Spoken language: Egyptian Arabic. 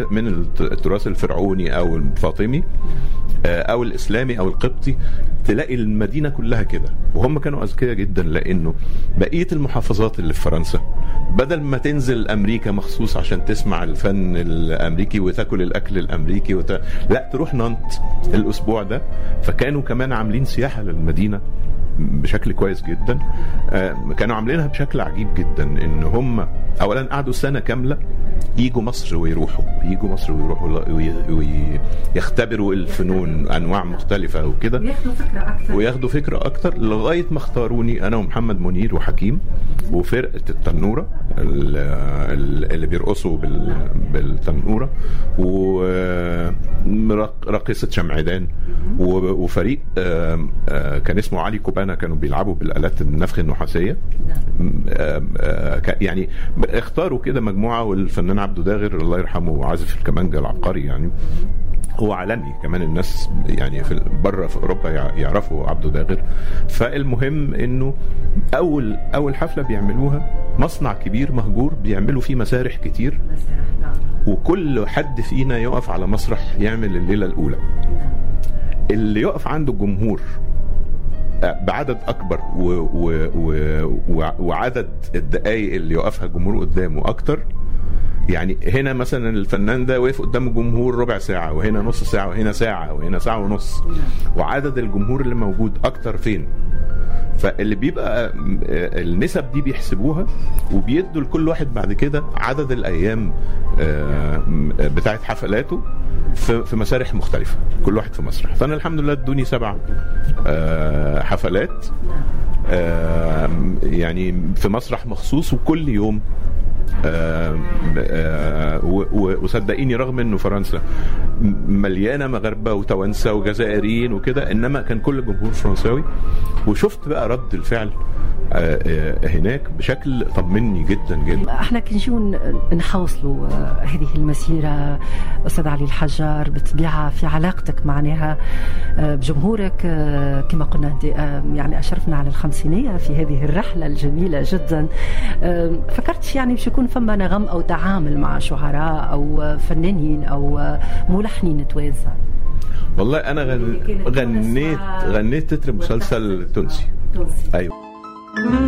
من التراث الفرعوني او الفاطمي او الاسلامي او القبطي تلاقي المدينه كلها كده وهم كانوا اذكياء جدا لانه بقيه المحافظات اللي في فرنسا بدل ما تنزل امريكا مخصوص عشان تسمع الفن الامريكي وتاكل الاكل الامريكي وت... لا تروح نانت الاسبوع ده فكانوا كمان عاملين سياحه للمدينه بشكل كويس جدا كانوا عاملينها بشكل عجيب جدا ان هم اولا قعدوا سنه كامله يجوا مصر ويروحوا يجوا مصر ويروحوا ويختبروا الفنون انواع مختلفه وكده وياخدوا فكره اكثر وياخدوا فكره اكتر لغايه ما اختاروني انا ومحمد منير وحكيم وفرقه التنوره اللي بيرقصوا بالتنوره وراقصه شمعدان وفريق كان اسمه علي كوبانا كانوا بيلعبوا بالالات النفخ النحاسيه يعني اختاروا كده مجموعه والفنان عبده داغر الله يرحمه عازف الكمانجا العبقري يعني هو عالمي كمان الناس يعني في بره في اوروبا يعرفوا عبده داغر فالمهم انه اول اول حفله بيعملوها مصنع كبير مهجور بيعملوا فيه مسارح كتير وكل حد فينا يقف على مسرح يعمل الليله الاولى اللي يقف عنده الجمهور بعدد اكبر و و و وعدد الدقائق اللي يقفها الجمهور قدامه اكتر يعني هنا مثلا الفنان ده وقف قدام الجمهور ربع ساعة وهنا نص ساعة وهنا ساعة وهنا ساعة ونص وعدد الجمهور اللي موجود أكتر فين فاللي بيبقى النسب دي بيحسبوها وبيدوا لكل واحد بعد كده عدد الأيام بتاعت حفلاته في مسارح مختلفة كل واحد في مسرح فأنا الحمد لله ادوني سبع حفلات يعني في مسرح مخصوص وكل يوم آه آه وصدقيني رغم انه فرنسا مليانه مغاربه وتوانسه وجزائريين وكده انما كان كل الجمهور فرنساوي وشفت بقى رد الفعل آه هناك بشكل طمني جدا جدا احنا كنجيو نحوصلوا هذه المسيره استاذ علي الحجار بالطبيعه في علاقتك معناها بجمهورك كما قلنا يعني اشرفنا على الخمسينيه في هذه الرحله الجميله جدا فكرت يعني باش يكون فما نغم او تعامل مع شعراء او فنانين او ملحنين توانسه والله انا غن... غنيت غنيت تتر مسلسل تونسي تونسي ايوه